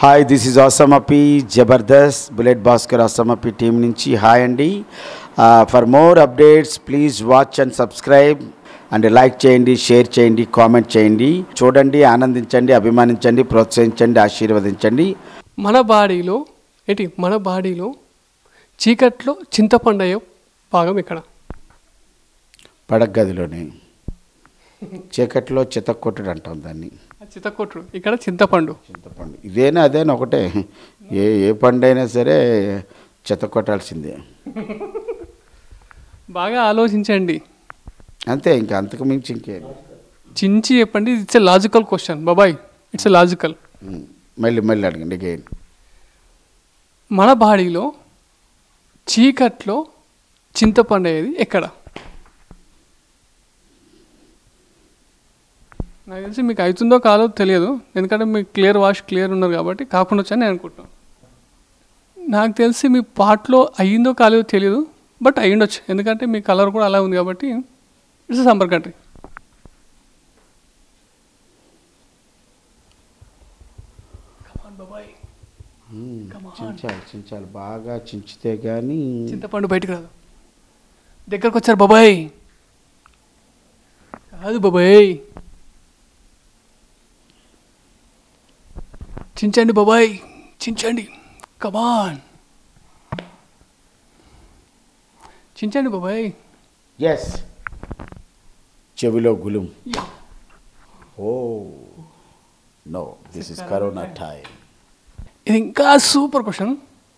Hi this is అసమపి Jabardasth bullet Bhaskar అసమపి team నుంచి హాయ్ అండి for more updates please watch and subscribe and like చేయండి షేర్ చేయండి కామెంట్ చేయండి చూడండి ఆనందించండి అభిమానించండి ప్రోత్సహించండి ఆశీర్వదించండి మన బాడీలో ఏంటి మన బాడీలో చీకట్లో చింతపండు అయ్యే భాగం ఇక్కడ పడగ గదిలోనే చీకట్లో చితక్కొట్టుడు అంటాం దాన్ని ఆ చిత్తకొట్టుడు ఇక్కడ చింతపండు చింతపండు ఇదేనా అదేనా ఒకటే ఏ ఏ పండు అయినా సరే చితక్కొట్టాల్సిందే బాగా ఆలోచించండి అంతే ఇంకా అంతకు మించి ఇంకే చించి చెప్పండి ఇట్స్ ఎ లాజికల్ క్వశ్చన్ బాబాయ్ ఇట్స్ ఎ లాజికల్ ఉమ్, మళ్ళీ మళ్ళీ అడగండి అగైన్ మన బాడీలో చీకట్లో చింతపండు అయ్యేది ఎక్కడ నాకు తెలిసి మీకు అవుతుందో కాదో తెలియదు ఎందుకంటే మీకు క్లియర్ వాష్ క్లియర్ ఉన్నారు కాబట్టి కాకుండా వచ్చని నేను అనుకుంటున్నాను నాకు తెలిసి మీ పాటలో అయ్యిందో కాలేదో తెలియదు బట్ అయ్యిండొచ్చు ఎందుకంటే మీ కలర్ కూడా అలా ఉంది కాబట్టి ఇట్స్ సంబర్ కంట్రీ బాబాయ్ Come on. చించాలి చించాలి బాగా చించితే కానీ చింతపండు బయటకు రాదు దగ్గరకు వచ్చారు బాబాయ్ కాదు బాబాయ్ చించండి బాబాయ్ చించండి కమాన్ చించండి బాబాయ్ ఎస్ చెవిలో గులుం yeah. Oh no this is corona time ఇది ఇంకా సూపర్ క్వశ్చన్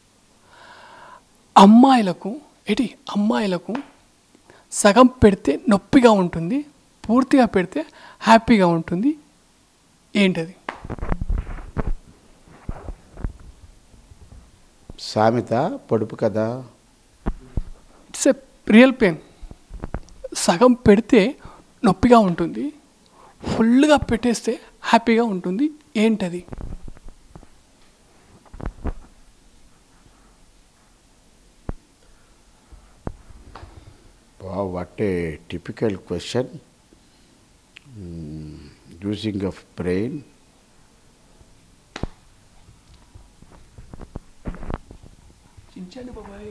అమ్మాయిలకు ఏంటి అమ్మాయిలకు సగం పెడితే నొప్పిగా ఉంటుంది పూర్తిగా పెడితే హ్యాపీగా ఉంటుంది ఏంటది సామెత పొడుపు కదా ఇట్స్ ఎ రియల్ పెయిన్ సగం పెడితే నొప్పిగా ఉంటుంది ఫుల్గా పెట్టేస్తే హ్యాపీగా ఉంటుంది ఏంటది what a typical question using of brain చించండి బాబాయ్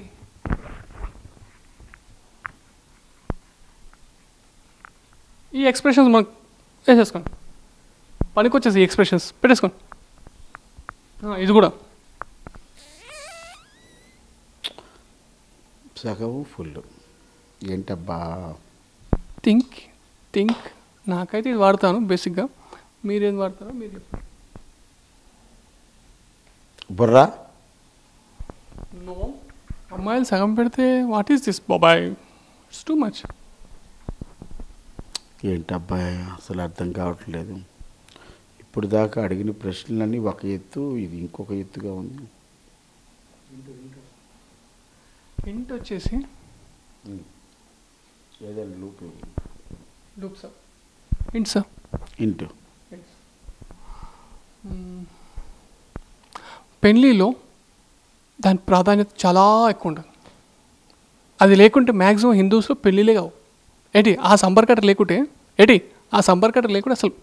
ఈ ఎక్స్ప్రెషన్స్ మనకు వేసేసుకోండి పనికి వచ్చేసి ఈ ఎక్స్ప్రెషన్స్ పెట్టేసుకోండి ఆ, ఇది కూడా సగము ఫుల్ ఏంటబ్బా థింక్ థింక్ నాకైతే ఇది వాడతాను బేసిక్గా మీరేం వాడతారో మీరు చెప్పండి బుర్రా నో అమ్మాయిలు సగం పెడితే వాట్ ఈస్ దిస్ బాబాయ్ ఇట్స్ టూ మచ్ ఏంటబ్బా అసలు అర్థం కావట్లేదు ఇప్పుడు దాకా అడిగిన ప్రశ్నలన్నీ ఒక ఎత్తు ఇది ఇంకొక ఎత్తుగా ఉంది హింట్ వచ్చేసి ఏదైనా loop loop sir hint sir into పెళ్ళిలో దాని ప్రాధాన్యత చాలా ఎక్కువ ఉంటుంది అది లేకుంటే మ్యాక్సిమం హిందూస్లో పెళ్ళిలే కావు ఏంటి ఆ సంపర్కట లేకుంటే ఏంటి ఆ సంపర్కట లేకుంటే అసలు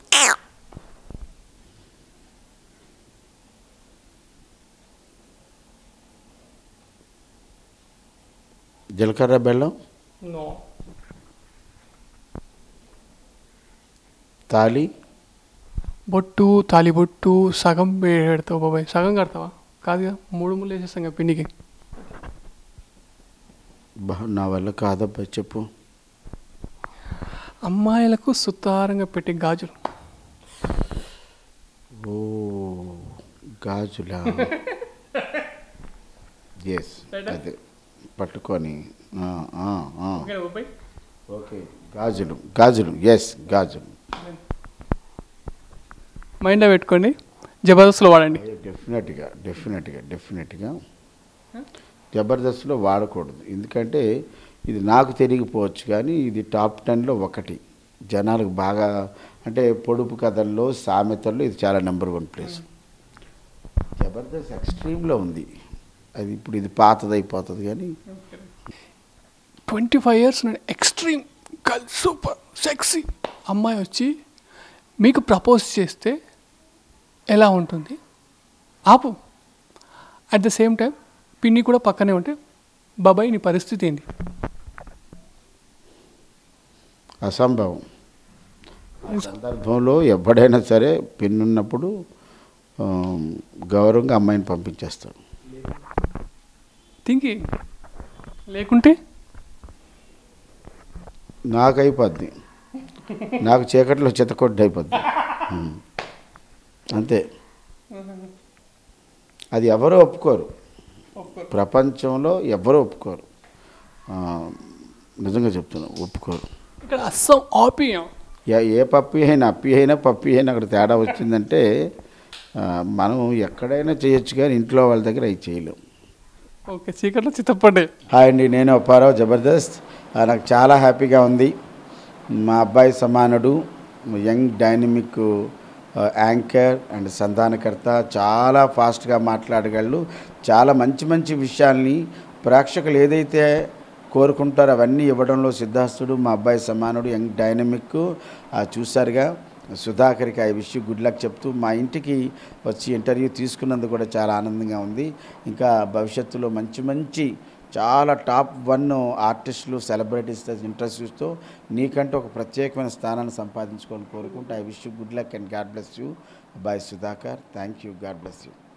జీలకర్ర బెల్లం తాలి బొట్టు తాలి బొట్టు సగం పెడతావు బాబాయ్ సగం కడతావా కాదుగా మూడు ముళ్ళు వేసేస్తాం కదా పిండికి బా నా వల్ల కాదబ్బా చెప్పు అమ్మాయిలకు సుతారంగా పెట్టే గాజులు ఓ గాజులా ఎస్ Better? అదే పట్టుకొని ఆ, ఆ, ఆ. బాబాయ్ ఓకే గాజులు గాజులు ఎస్ గాజులు మైండ్లో పెట్టుకోండి జబర్దస్త్లో వాడండి డెఫినెట్గా డెఫినెట్గా డెఫినెట్గా జబర్దస్త్లో వాడకూడదు ఎందుకంటే ఇది నాకు తెలియకపోవచ్చు కానీ ఇది టాప్ టెన్లో ఒకటి జనాలకు బాగా అంటే పొడుపు కథల్లో సామెతల్లో ఇది చాలా నెంబర్ వన్ ప్లేస్ జబర్దస్త్ ఎక్స్ట్రీమ్లో ఉంది అది ఇప్పుడు ఇది పాతదైపోతుంది కానీ ట్వంటీ ఫైవ్ ఇయర్స్ నేను ఎక్స్ట్రీమ్ గర్ల్ సూపర్ సెక్సీ అమ్మాయి వచ్చి మీకు ప్రపోజ్ చేస్తే ఎలా ఉంటుంది ఆపు అట్ ద సేమ్ టైం పిన్ని కూడా పక్కనే ఉంటే బాబాయ్ నీ పరిస్థితి ఏంటి అసంభవం ఆ సందర్భంలో ఎవడైనా సరే పిన్నున్నప్పుడు ఆ, గౌరవంగా అమ్మాయిని పంపించేస్తాడు థింకి లేకుంటే నాకు అయిపోద్ది నాకు చీకట్లో చితకొడ్డు అయిపోద్ది ఉమ్. అంతే అది ఎవరు ఒప్పుకోరు ప్రపంచంలో ఎవరు ఒప్పుకోరు ఆ, నిజంగా చెప్తున్నా ఒప్పుకోరు ఇక్కడ అస్సం ఆపియం ఏ- ఏ పప్పి అయినా అప్పి అయినా పప్పి అయినా అక్కడ తేడా వచ్చిందంటే ఆ, మనం ఎక్కడైనా చేయొచ్చు కానీ ఇంట్లో వాళ్ళ దగ్గర అవి చేయలేం ఓకే చీకట్లో చిత్తపడ్డాయి హాయ్ అండి నేను అప్పారావు జబర్దస్త్ ఆ, నాకు చాలా హ్యాపీగా ఉంది మా అబ్బాయి సమానుడు young dynamic ah, anchor and సంధానకర్త చాలా ఫాస్ట్గా మాట్లాడగలడు చాలా మంచి మంచి విషయాల్ని ప్రేక్షకులు ఏదైతే కోరుకుంటారో అవన్నీ ఇవ్వడంలో సిద్ధాస్తుడు మా అబ్బాయి సమానుడు యంగ్ డైనమిక్ ఆ, చూశారుగా సుధాకర్కి ఆ విషయం గుడ్ లక్ చెప్తూ మా ఇంటికి వచ్చి ఇంటర్వ్యూ తీసుకున్నందుకు కూడా చాలా ఆనందంగా ఉంది ఇంకా భవిష్యత్తులో మంచి మంచి చాలా టాప్ వన్ ఆర్టిస్టులు సెలబ్రిటీస్తో ఇంటర్వ్యూస్తో నీకంటూ ఒక ప్రత్యేకమైన స్థానాన్ని సంపాదించుకోవాలని కోరుకుంటూ I wish you good luck and God bless you boy Sudhakar thank you God bless you